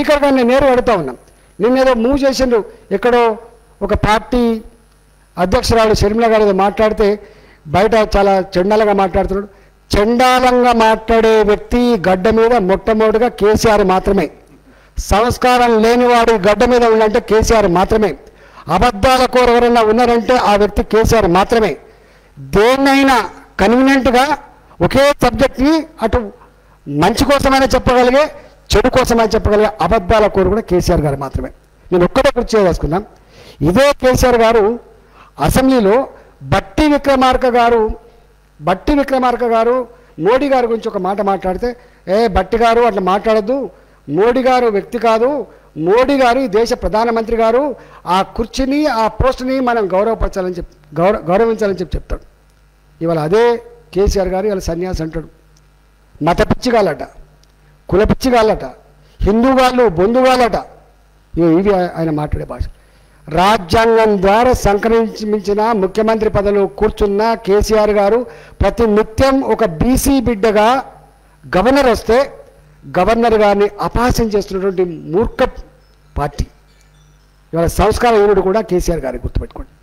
speaker గారిని నేను నేరుగా అడుగుతా ఉన్నాం నిన్న ఏదో మూవ్ చేసిండ్రు ఎక్కడో ఒక పార్టీ అధ్యక్షురాలు షర్మిల గారు ఏదో మాట్లాడితే బయట చాలా చెండాలంగా మాట్లాడుతున్నాడు చెండాలంగా మాట్లాడే వ్యక్తి ఈ గడ్డ మీద మొట్టమొదటిగా కేసీఆర్ మాత్రమే సంస్కారం లేనివాడు ఈ గడ్డ మీద ఉండంటే కేసీఆర్ మాత్రమే అబద్ధాల కోరు ఎవరైనా ఉన్నారంటే ఆ వ్యక్తి కేసీఆర్ మాత్రమే దేన్నైనా కన్వీనియంట్గా ఒకే సబ్జెక్ట్ని అటు మంచి కోసమైనా చెప్పగలిగే చెడు కోసమైనా చెప్పగలిగే అబద్ధాల కోరు కూడా కేసీఆర్ గారు మాత్రమే నేను ఒక్కటే గుర్తు చేయదలుచుకున్నాం ఇదే కేసీఆర్ గారు అసెంబ్లీలో బట్టి విక్రమార్క గారు బట్టి విక్రమార్క గారు మోడీ గారి గురించి ఒక మాట మాట్లాడితే ఏ బట్టి గారు అట్లా మాట్లాడద్దు మోడీ గారు వ్యక్తి కాదు మోడీ గారు ఈ దేశ ప్రధానమంత్రి గారు ఆ కుర్చీని ఆ పోస్ట్ని మనం గౌరవపరచాలని చెప్పి గౌరవ గౌరవించాలని చెప్పి చెప్తాడు ఇవాళ అదే కేసీఆర్ గారు ఇవాళ సన్యాసి అంటాడు మత పిచ్చిగాలట కుల పిచ్చిగాలట హిందూగాళ్ళు బొందుగాలట ఇవి ఇవి ఆయన మాట్లాడే భాష రాజ్యాంగం ద్వారా సంక్రమించిన ముఖ్యమంత్రి పదవిలో కూర్చున్న కేసీఆర్ గారు ప్రతి నిత్యం ఒక బీసీ బిడ్డగా గవర్నర్ వస్తే గవర్నర్ గారిని అపహాస్యం చేస్తున్నటువంటి మూర్ఖ పార్టీ ఇవాళ సంస్కారహీనుడు కూడా కేసీఆర్ గారి గుర్తుపెట్టుకోండి